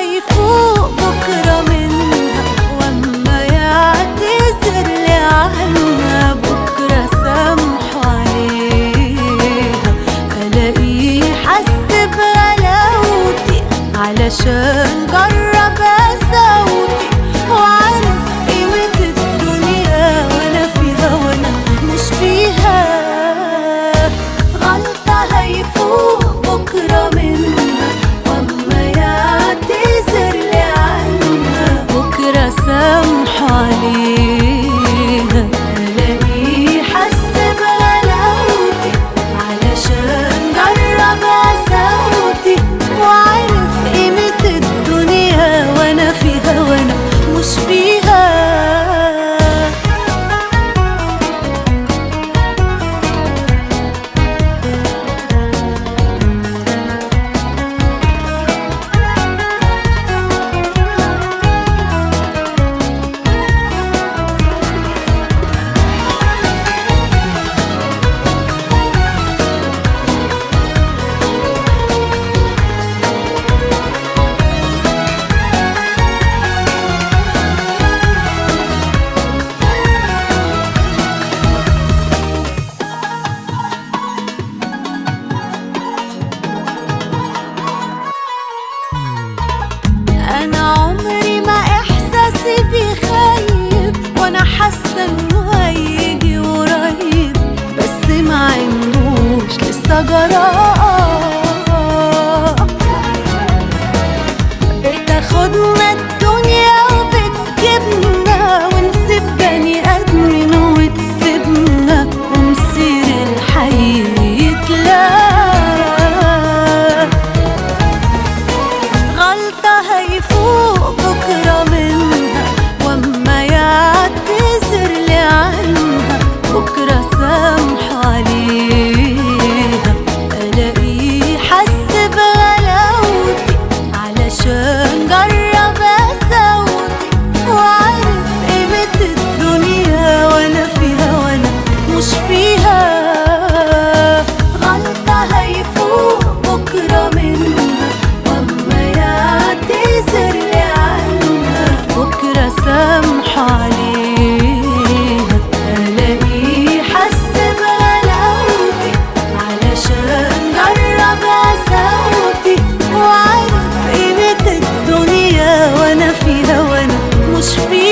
هيفوق بكرة منها واما يعتذر لي عنها بكرة سامحه عليها الاقيه حس بغلاوتي علشان جرب قساوتي وعارف قيمة الدنيا وانا فيها وانا مش فيها غلطة هيفوق بكرة منها واما يعتذر لي عنها بكرة سامحه عليها الاقيه حس بغلاوتي علشان جرب قساوتي وعارف قيمة الدنيا وانا فيها وانا مش فيها انا عمري ما احساسي بيخيب وانا حاسه انه هيجي قريب بس ما عندوش لسه جراء بتاخدنا الدنيا وبتجيبنا ونسيب بني ادمين وتسيبنا ومصير الحي يتلاقى غلطة هيفوق بكرة منها واما يعتذر لي عنها بكرة سامحه عليها الاقيه حس بغلاوتي علشان جرب قساوتي وعارف قيمة الدنيا وانا فيها وانا مش فيها غلطة هيفوق بكرة منها واما يعتذر لي عنها بكرة سامحه عليها الاقيه حس بغلاوتي علشان جرب قساوتي وعارف قيمة الدنيا وانا فيها وانا مش فيها